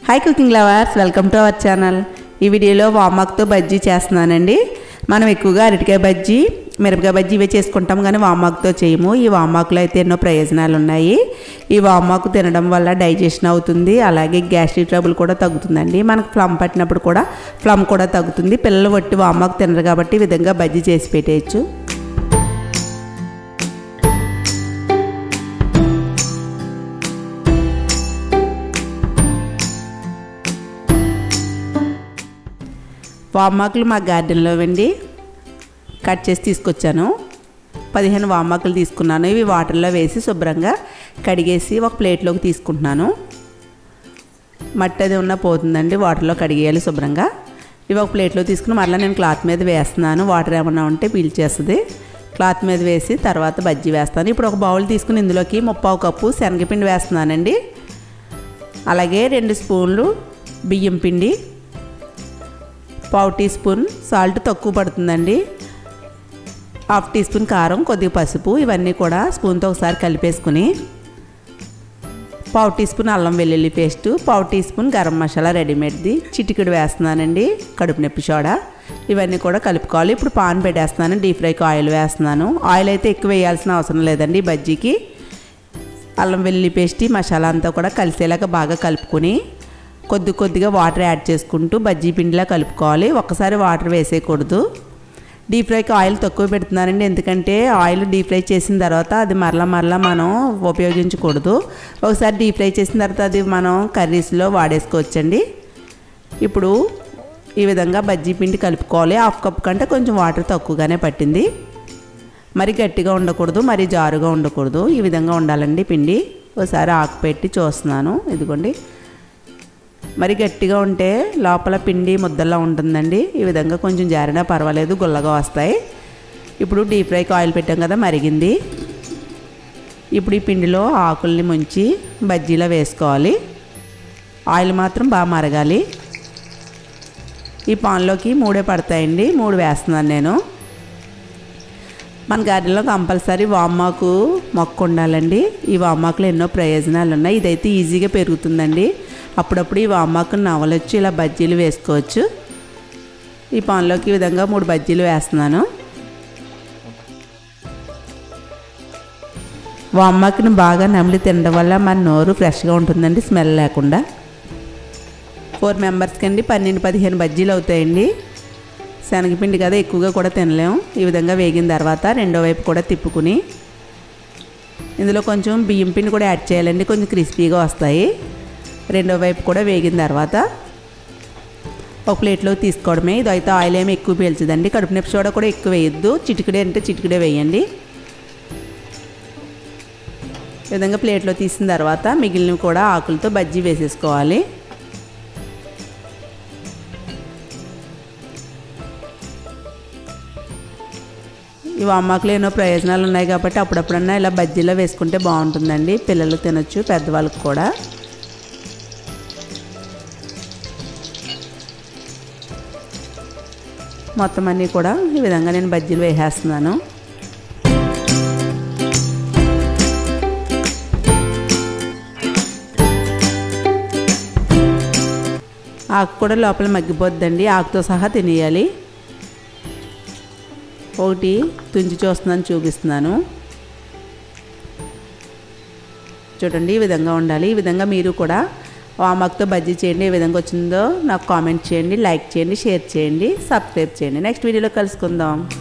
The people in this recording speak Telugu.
hi cooking lovers welcome to our channel ఈ వీడియోలో వామాక్తో బజ్జీ చేస్తున్నానండి మనం ఎక్కువగా అరటికాయ బజ్జీ మిరపకాయ బజ్జీ ఇవే చేసుకుంటాం కానీ వామాకుతో చేయము ఈ వామాకులో అయితే ఎన్నో ప్రయోజనాలు ఉన్నాయి ఈ వామాకు తినడం వల్ల డైజెషన్ అవుతుంది అలాగే గ్యాస్ట్రిక్ ట్రబుల్ కూడా తగ్గుతుందండి మనకు ఫ్లమ్ పట్టినప్పుడు కూడా ఫ్లమ్ కూడా తగ్గుతుంది పిల్లలు వట్టి వామాకు తినరు కాబట్టి ఈ విధంగా బజ్జీ చేసి పెట్టేయచ్చు వామాకులు మా గార్డెన్లో వెండి కట్ చేసి తీసుకొచ్చాను పదిహేను వామాకులు తీసుకున్నాను ఇవి వాటర్లో వేసి శుభ్రంగా కడిగేసి ఒక ప్లేట్లోకి తీసుకుంటున్నాను మట్టి అది ఉన్న పోతుందండి వాటర్లో కడిగేయాలి శుభ్రంగా ఇవి ఒక ప్లేట్లో తీసుకుని మరలా నేను క్లాత్ మీద వేస్తున్నాను వాటర్ ఏమన్నా ఉంటే పీల్చేస్తుంది క్లాత్ మీద వేసి తర్వాత బజ్జీ వేస్తాను ఇప్పుడు ఒక బౌల్ తీసుకుని ఇందులోకి ముప్పావు కప్పు శనగపిండి వేస్తున్నానండి అలాగే రెండు స్పూన్లు బియ్యం పిండి పావు టీ స్పూన్ సాల్ట్ తక్కువ పడుతుందండి హాఫ్ టీ స్పూన్ కారం కొద్దిగా పసుపు ఇవన్నీ కూడా స్పూన్తో ఒకసారి కలిపేసుకుని పావు టీ స్పూన్ అల్లం వెల్లుల్లి పేస్ట్ పావు టీ స్పూన్ గరం మసాలా రెడీమేడ్ది చిటికెడు వేస్తున్నానండి కడుపు నొప్పి సోడా ఇవన్నీ కూడా కలుపుకోవాలి ఇప్పుడు పాన్ పెట్టేస్తున్నాను డీప్ ఫ్రైకి ఆయిల్ వేస్తున్నాను ఆయిల్ అయితే ఎక్కువ వేయాల్సిన అవసరం లేదండి బజ్జీకి అల్లం వెల్లుల్లి పేస్ట్ మసాలా అంతా కూడా కలిసేలాగా బాగా కలుపుకొని కొద్ది కొద్దిగా వాటర్ యాడ్ చేసుకుంటూ బజ్జీ పిండిలా కలుపుకోవాలి ఒక్కసారి వాటర్ వేసేయకూడదు డీప్ ఫ్రైకి ఆయిల్ తక్కువ పెడుతున్నానండి ఎందుకంటే ఆయిల్ డీప్ ఫ్రై చేసిన తర్వాత అది మరలా మరలా మనం ఉపయోగించకూడదు ఒకసారి డీప్ ఫ్రై చేసిన తర్వాత అది మనం కర్రీస్లో వాడేసుకోవచ్చండి ఇప్పుడు ఈ విధంగా బజ్జీ పిండి కలుపుకోవాలి హాఫ్ కప్ కంటే కొంచెం వాటర్ తక్కువగానే పట్టింది మరి గట్టిగా ఉండకూడదు మరి జారుగా ఉండకూడదు ఈ విధంగా ఉండాలండి పిండి ఒకసారి ఆకు పెట్టి చూస్తున్నాను ఇదిగోండి మరి గట్టిగా ఉంటే లోపల పిండి ముద్దలా ఉంటుందండి ఈ విధంగా కొంచెం జారినా పర్వాలేదు గుల్లగా వస్తాయి ఇప్పుడు డీప్ ఫ్రైకి ఆయిల్ పెట్టాం కదా మరిగింది ఇప్పుడు ఈ పిండిలో ఆకుల్ని ముంచి బజ్జీలో వేసుకోవాలి ఆయిల్ మాత్రం బాగా మరగాలి ఈ పాన్లోకి మూడే పడతాయండి మూడు వేస్తున్నాను నేను మన గార్డెన్లో కంపల్సరీ వామాకు మొక్క ఉండాలండి ఈ వామాకులో ఎన్నో ప్రయోజనాలు ఉన్నాయి ఇదైతే ఈజీగా పెరుగుతుందండి అప్పుడప్పుడు ఈ వామాకును నవలొచ్చు ఇలా బజ్జీలు వేసుకోవచ్చు ఈ పాన్లోకి ఈ విధంగా మూడు బజ్జీలు వేస్తున్నాను వామాకుని బాగా నమిలి తినడం వల్ల మన నోరు ఫ్రెష్గా ఉంటుందండి స్మెల్ లేకుండా ఫోర్ మెంబర్స్కి అండి పన్నెండు పదిహేను బజ్జీలు అవుతాయండి శనగపిండి కదా ఎక్కువగా కూడా తినలేము ఈ విధంగా వేగిన తర్వాత రెండో వైపు కూడా తిప్పుకుని ఇందులో కొంచెం బియ్యం పిండి కూడా యాడ్ చేయాలండి కొంచెం క్రిస్పీగా వస్తాయి రెండో వైపు కూడా వేగిన తర్వాత ఒక ప్లేట్లో తీసుకోవడమే ఇది అయితే ఆయిల్ ఏమి ఎక్కువ పీల్చదండి కడుపు నొప్పి సోడా కూడా ఎక్కువ వేయద్దు చిటికడే అంటే చిటికడే వేయండి ఈ విధంగా ప్లేట్లో తీసిన తర్వాత మిగిలినవి కూడా ఆకులతో బజ్జీ వేసేసుకోవాలి ఈ వామాకులు ఎన్నో ప్రయోజనాలు ఉన్నాయి కాబట్టి అప్పుడప్పుడన్నా ఇలా బజ్జీలో వేసుకుంటే బాగుంటుందండి పిల్లలు తినొచ్చు పెద్దవాళ్ళకి కూడా మొత్తం అన్నీ కూడా ఈ విధంగా నేను బజ్జీలు వేసేస్తున్నాను ఆకు కూడా లోపల మగ్గిపోద్దండి ఆకుతో సహా తినేయాలి ఒకటి తుంచి చూస్తున్నాను చూపిస్తున్నాను చూడండి ఈ విధంగా ఉండాలి ఈ విధంగా మీరు కూడా వామాకుతో బజ్జీ చేయండి ఏ విధంగా వచ్చిందో నాకు కామెంట్ చేయండి లైక్ చేయండి షేర్ చేయండి సబ్స్క్రైబ్ చేయండి నెక్స్ట్ వీడియోలో కలుసుకుందాం